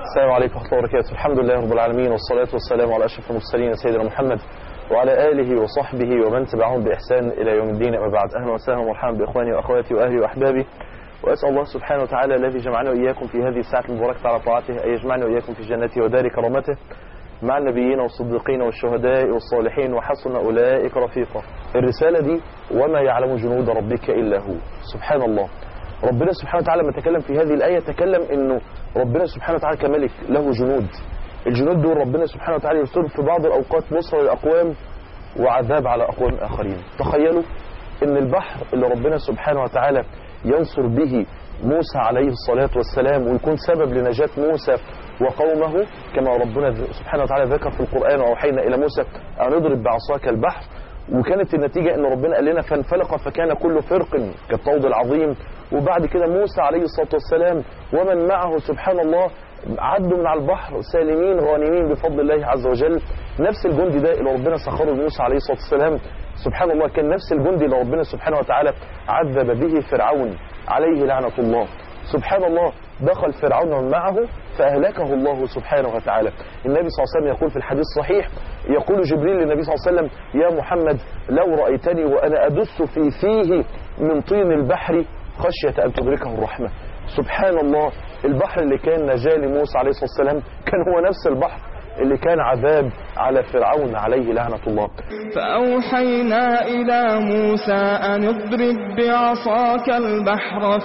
السلام عليكم ورحمة الله وبركاته الحمد لله رب العالمين والصلاة والسلام على أشرف المرسلين سيدنا محمد وعلى آله وصحبه ومن تبعهم بإحسان إلى يوم الدين أما بعد أهلا وسهلا ومرحبا بإخواني وأخواتي وأهلي وأحبابي وأسأل الله سبحانه وتعالى الذي جمعنا وإياكم في هذه الساعة المباركة على طاعته أن يجمعنا وإياكم في جنته ودار كرامته مع النبيين والصديقين والشهداء والصالحين وحسن أولئك رفيقا الرسالة دي وما يعلم جنود ربك إلا هو سبحان الله ربنا سبحانه وتعالى لما تكلم في هذه الآية تكلم أنه ربنا سبحانه وتعالى كملك له جنود الجنود دول ربنا سبحانه وتعالى يرسل في بعض الأوقات نصر للأقوام وعذاب على أقوام آخرين تخيلوا أن البحر اللي ربنا سبحانه وتعالى ينصر به موسى عليه الصلاة والسلام ويكون سبب لنجاة موسى وقومه كما ربنا سبحانه وتعالى ذكر في القرآن وأوحينا إلى موسى أن اضرب بعصاك البحر وكانت النتيجة ان ربنا قال لنا فانفلق فكان كل فرق كالطود العظيم وبعد كده موسى عليه الصلاة والسلام ومن معه سبحان الله عدوا من على البحر سالمين غانمين بفضل الله عز وجل نفس الجندي ده اللي ربنا سخره لموسى عليه الصلاة والسلام سبحان الله كان نفس الجندي اللي ربنا سبحانه وتعالى عذب به فرعون عليه لعنة الله سبحان الله دخل فرعون ومن معه فأهلكه الله سبحانه وتعالى النبي صلى الله عليه وسلم يقول في الحديث الصحيح يقول جبريل للنبي صلى الله عليه وسلم يا محمد لو رأيتني وأنا أدس في فيه من طين البحر خشية أن تدركه الرحمة سبحان الله البحر اللي كان نجاة لموسى عليه الصلاة والسلام كان هو نفس البحر اللي كان عذاب على فرعون عليه لعنة الله فأوحينا إلى موسى أن اضرب بعصاك البحر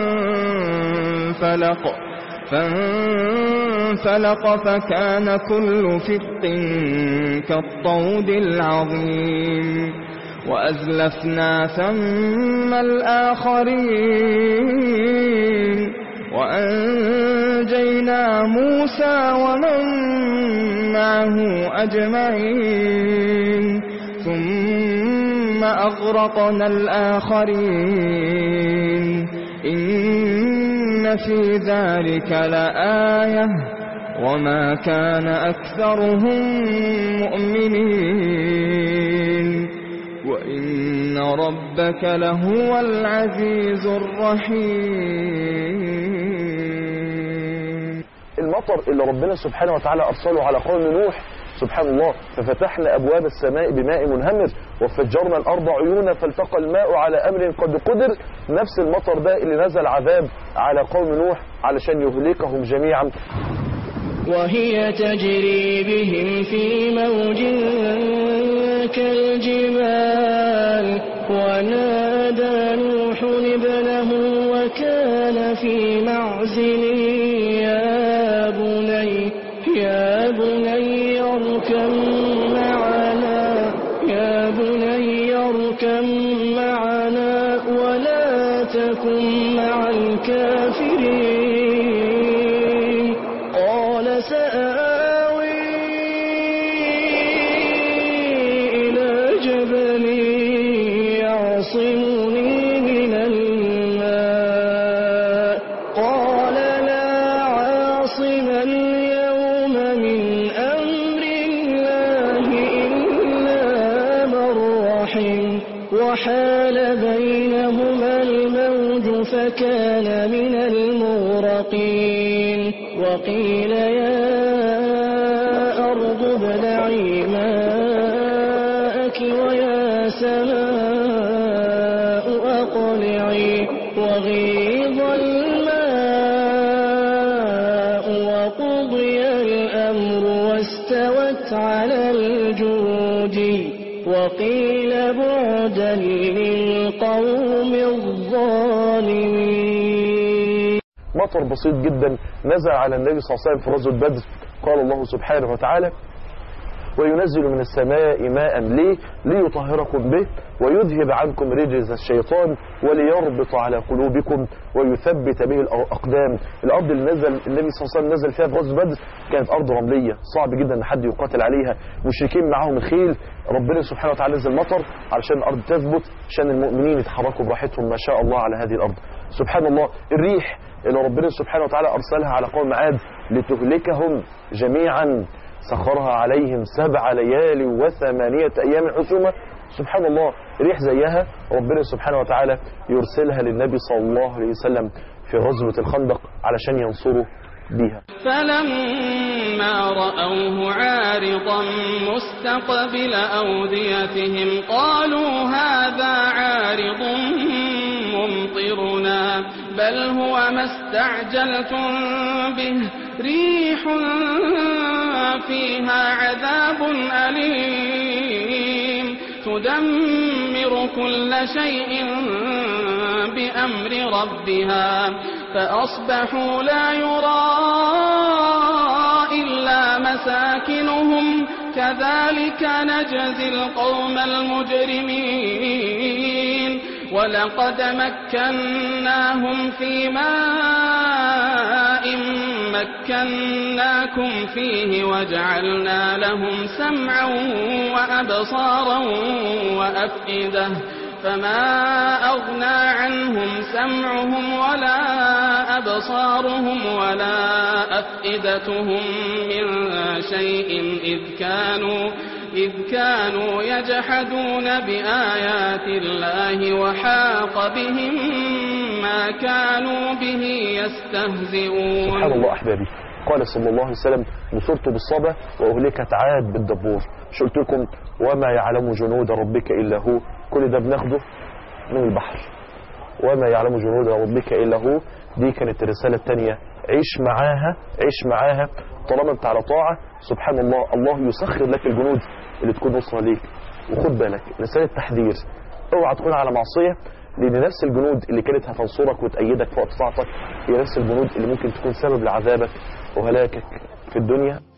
فانفلق فانفلق فكان كل فرق كالطود العظيم وأزلفنا ثم الآخرين وأنجينا موسى ومن معه أجمعين ثم أغرقنا الآخرين إن في ذلك لآية وما كان أكثرهم مؤمنين وإن ربك لهو العزيز الرحيم المطر اللي ربنا سبحانه وتعالى أرسله على قوم نوح سبحان الله ففتحنا أبواب السماء بماء منهمر وفجرنا الأرض عيونا فالتقى الماء على أمر قد قدر نفس المطر ده اللي نزل عذاب على قوم نوح علشان يهلكهم جميعا وهي تجري بهم في موج كالجبال ونادى نوح ابنه وكان في معزل يا بني يا بني اركم معنا يا بني اركم معنا ولا تكن مع الكافرين قال سآوي إلى جبل يعصمني من الماء قال لا عاصم اليوم من أمر الله إلا من رحم وحال بينهما الموج فكان من المغرقين وقيل يا أرض ابلعي ماءك ويا سماء أقلعي وغيض الماء وقضي الأمر واستوت على الجود وقيل بعدا للقوم الظالمين مطر بسيط جدا نزل على النبي صلى الله عليه وسلم في غزوة بدر قال الله سبحانه وتعالى وينزل من السماء ماء ليه ليطهركم به ويذهب عنكم رجز الشيطان وليربط على قلوبكم ويثبت به الأقدام الأرض اللي نزل النبي صلى الله عليه وسلم نزل فيها في غزوة بدر كانت أرض رملية صعب جدا أن حد يقاتل عليها مشركين معاهم الخيل ربنا سبحانه وتعالى نزل مطر علشان الأرض تثبت عشان المؤمنين يتحركوا براحتهم ما شاء الله على هذه الأرض سبحان الله الريح اللي ربنا سبحانه وتعالى أرسلها على قوم عاد لتهلكهم جميعا سخرها عليهم سبع ليال وثمانية أيام حسومة سبحان الله ريح زيها ربنا سبحانه وتعالى يرسلها للنبي صلى الله عليه وسلم في غزوة الخندق علشان ينصروا بيها فلما رأوه عارضا مستقبل أوديتهم قالوا هذا عارض ممطرنا بل هو ما استعجلتم به ريح فيها عذاب أليم تدمر كل شيء بأمر ربها فأصبحوا لا يرى إلا مساكنهم كذلك نجزي القوم المجرمين ولقد مكناهم في ماء مكناكم فيه وجعلنا لهم سمعا وأبصارا وأفئدة فما أغنى عنهم سمعهم ولا أبصارهم ولا أفئدتهم من شيء إذ كانوا إذ كانوا يجحدون بآيات الله وحاق بهم ما كانوا به يستهزئون سبحان الله أحبابي قال صلى الله عليه وسلم نصرت بالصبا وأهلكت عاد بالدبور مش قلت لكم وما يعلم جنود ربك إلا هو كل ده بناخده من البحر وما يعلم جنود ربك إلا هو دي كانت الرسالة الثانية عيش معاها عيش معاها طالما انت على طاعة سبحان الله الله يسخر لك الجنود اللي تكون نصرة ليك وخد بالك رسالة تحذير اوعى تكون على معصية لان نفس الجنود اللي كانت هتنصرك وتأيدك في وقت طاعتك هي نفس الجنود اللي ممكن تكون سبب لعذابك وهلاكك في الدنيا